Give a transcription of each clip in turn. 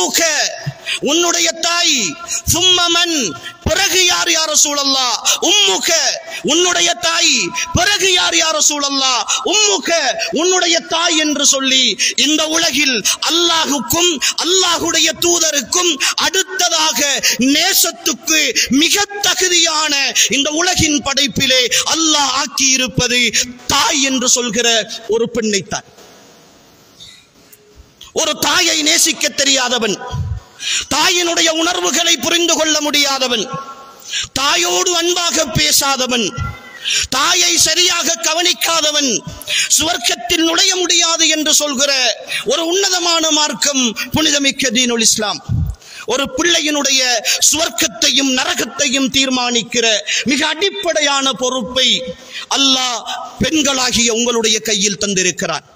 உம்முக உன்னுடைய தாய் சும்மமன் பிறகு யார் யார சூழல்லா உம்முக உன்னுடைய தாய் பிறகு யார் யார சூழல்லா உம்முக உன்னுடைய தாய் என்று சொல்லி இந்த உலகில் அல்லாஹுக்கும் அல்லாஹுடைய தூதருக்கும் அடுத்ததாக நேசத்துக்கு மிக தகுதியான இந்த உலகின் படைப்பிலே அல்லாஹ் ஆக்கி இருப்பது தாய் என்று சொல்கிற ஒரு பெண்ணைத்தான் ஒரு தாயை நேசிக்க தெரியாதவன் தாயினுடைய உணர்வுகளை புரிந்து கொள்ள முடியாதவன் தாயோடு அன்பாக பேசாதவன் தாயை சரியாக கவனிக்காதவன் சுவர்க்கத்தில் நுழைய முடியாது என்று சொல்கிற ஒரு உன்னதமான மார்க்கம் புனிதமிக்க தீனுல் இஸ்லாம் ஒரு பிள்ளையினுடைய சுவர்க்கத்தையும் நரகத்தையும் தீர்மானிக்கிற மிக அடிப்படையான பொறுப்பை அல்லாஹ் பெண்களாகிய உங்களுடைய கையில் தந்திருக்கிறான்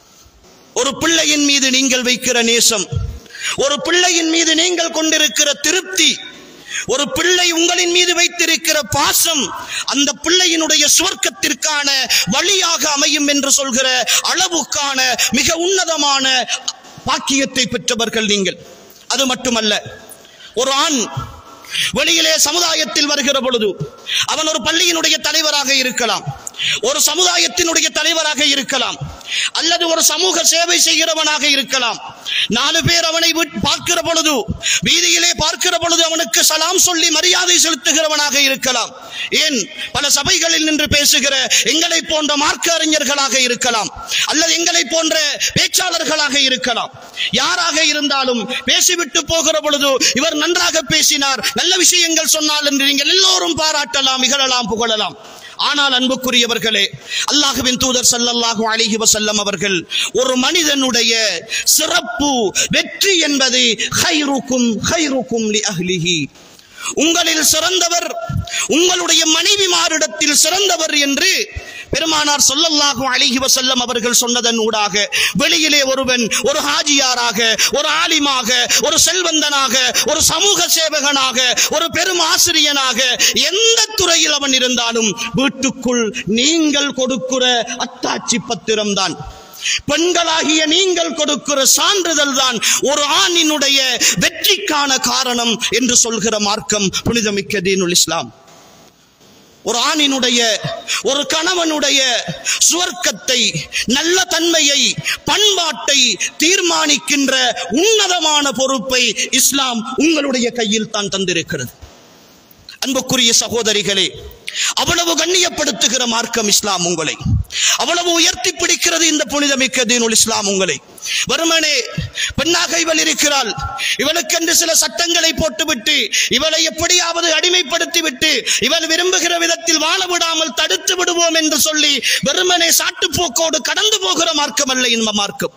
ஒரு பிள்ளையின் மீது நீங்கள் வைக்கிற நேசம் ஒரு பிள்ளையின் மீது நீங்கள் கொண்டிருக்கிற திருப்தி ஒரு பிள்ளை உங்களின் மீது வைத்திருக்கிற பாசம் அந்த பிள்ளையினுடைய சுவர்க்கத்திற்கான வழியாக அமையும் என்று சொல்கிற அளவுக்கான மிக உன்னதமான பாக்கியத்தை பெற்றவர்கள் நீங்கள் அது மட்டுமல்ல ஒரு ஆண் வெளியிலே சமுதாயத்தில் வருகிற பொழுது அவன் ஒரு பள்ளியினுடைய தலைவராக இருக்கலாம் ஒரு சமுதாயத்தினுடைய தலைவராக இருக்கலாம் அல்லது ஒரு சமூக சேவை செய்கிறவனாக இருக்கலாம் நாலு பேர் அவனை விட்- பார்க்கிற பொழுது வீதியிலே பார்க்கிற பொழுது அவனுக்கு சலாம் சொல்லி மரியாதை செலுத்துகிறவனாக இருக்கலாம் ஏன் பல சபைகளில் நின்று பேசுகிற எங்களை போன்ற மார்க்க அறிஞர்களாக இருக்கலாம் அல்லது எங்களை போன்ற பேச்சாளர்களாக இருக்கலாம் யாராக இருந்தாலும் பேசிவிட்டு போகிற பொழுது இவர் நன்றாக பேசினார் நல்ல விஷயங்கள் சொன்னால் என்று நீங்கள் எல்லோரும் பாராட்டலாம் இகழலாம் புகழலாம் ஆனால் அன்புக்குரியவர்களே அல்லாஹுவின் தூதர் ஸல்லல்லாஹு அலைஹி வஸல்லம் அவர்கள் ஒரு மனிதனுடைய சிறப்பு வெற்றி என்பது ஹைருக்கும் ஹைருக்கும் லி அஹ்லிஹி உங்களில் சிறந்தவர் உங்களுடைய மனைவிமாரிடத்தில் சிறந்தவர் என்று பெருமானார் சொல்லல்லாஹு அலைஹி வஸல்லம் அவர்கள் சொன்னதன் ஊடாக வெளியிலே ஒருவன் ஒரு ஹாஜியாராக ஒரு ஆலிமாக ஒரு செல்வந்தனாக ஒரு சமூக சேவகனாக ஒரு பெரும் ஆசிரியனாக எந்த துறையில் அவன் இருந்தாலும் வீட்டுக்குள் நீங்கள் கொடுக்கிற அத்தாட்சி பத்திரம் தான் பெண்களாகிய நீங்கள் கொடுக்கிற சான்றிதழ் தான் ஒரு ஆணினுடைய வெற்றிக்கான காரணம் என்று சொல்கிற மார்க்கம் புனிதமிக்க தீனுல் இஸ்லாம் ஒரு ஆணினுடைய ஒரு கணவனுடைய சுவர்க்கத்தை நல்ல தன்மையை பண்பாட்டை தீர்மானிக்கின்ற உன்னதமான பொறுப்பை இஸ்லாம் உங்களுடைய கையில் தான் தந்திருக்கிறது அன்புக்குரிய சகோதரிகளே அவ்வளவு கண்ணியப்படுத்துகிற மார்க்கம் இஸ்லாம் உங்களை அவ்வளவு உயர்த்தி பிடிக்கிறது இந்த புனிதமிக்க தீனுல் இஸ்லாம் உங்களை வருமனே பெண்ணாக இவள் இருக்கிறாள் இவளுக்கென்று சில சட்டங்களை போட்டுவிட்டு இவளை எப்படியாவது அடிமைப்படுத்தி விட்டு இவள் விரும்புகிற விதத்தில் வாழ விடாமல் தடுத்து விடுவோம் என்று சொல்லி வெறுமனே சாட்டுப்போக்கோடு கடந்து போகிற மார்க்கம் அல்ல இந்த மார்க்கம்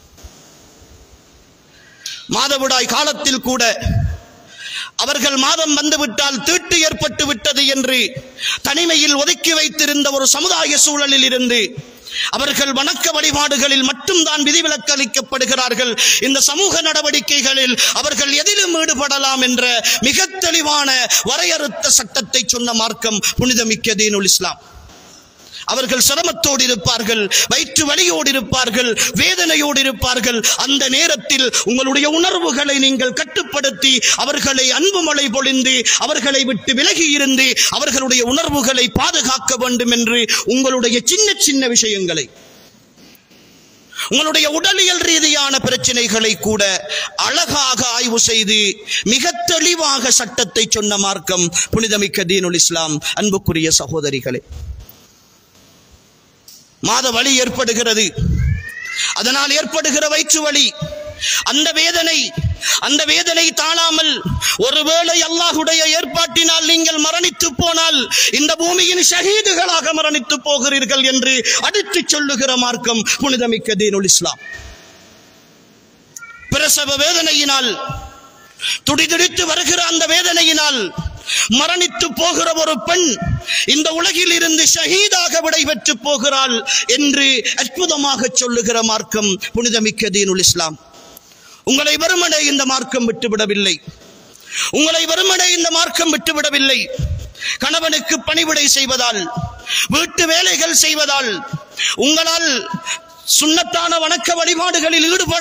மாதவிடாய் காலத்தில் கூட அவர்கள் மாதம் வந்துவிட்டால் தீட்டு ஏற்பட்டு விட்டது என்று தனிமையில் ஒதுக்கி வைத்திருந்த ஒரு சமுதாய சூழலில் இருந்து அவர்கள் வணக்க வழிபாடுகளில் மட்டும்தான் விதிவிலக்கு அளிக்கப்படுகிறார்கள் இந்த சமூக நடவடிக்கைகளில் அவர்கள் எதிலும் ஈடுபடலாம் என்ற மிக தெளிவான வரையறுத்த சட்டத்தை சொன்ன மார்க்கம் புனிதமிக்க தீனுல் இஸ்லாம் அவர்கள் சிரமத்தோடு இருப்பார்கள் வயிற்று வலியோடு இருப்பார்கள் வேதனையோடு இருப்பார்கள் அந்த நேரத்தில் உங்களுடைய உணர்வுகளை நீங்கள் கட்டுப்படுத்தி அவர்களை அன்பு மழை பொழிந்து அவர்களை விட்டு விலகி இருந்து அவர்களுடைய உணர்வுகளை பாதுகாக்க வேண்டும் என்று உங்களுடைய சின்ன சின்ன விஷயங்களை உங்களுடைய உடலியல் ரீதியான பிரச்சனைகளை கூட அழகாக ஆய்வு செய்து மிக தெளிவாக சட்டத்தை சொன்ன மார்க்கம் புனிதமிக்க தீனுல் இஸ்லாம் அன்புக்குரிய சகோதரிகளே மாத வலி ஏற்படுகிறது அதனால் ஏற்படுகிற வயிற்று வலி அந்த வேதனை அந்த வேதனை தாழாமல் ஒருவேளை அல்லாஹுடைய ஏற்பாட்டினால் நீங்கள் மரணித்து போனால் இந்த பூமியின் ஷஹீதுகளாக மரணித்து போகிறீர்கள் என்று அடித்துச் சொல்லுகிற மார்க்கம் புனிதமிக்க தீனுல் இஸ்லாம் பிரசவ வேதனையினால் துடிதுடித்து வருகிற அந்த வேதனையினால் மரணித்து போகிற ஒரு பெண் இந்த உலகில் இருந்து ஷஹீதாக விடைபெற்று போகிறாள் என்று அற்புதமாக சொல்லுகிற மார்க்கம் புனிதமிக்க தீனுல் இஸ்லாம் உங்களை வெறுமனே இந்த மார்க்கம் விட்டுவிடவில்லை உங்களை வெறுமனே இந்த மார்க்கம் விட்டுவிடவில்லை கணவனுக்கு பணிவிடை செய்வதால் வீட்டு வேலைகள் செய்வதால் உங்களால் சுன்னத்தான வணக்க வழிபாடுகளில் ஈடுபட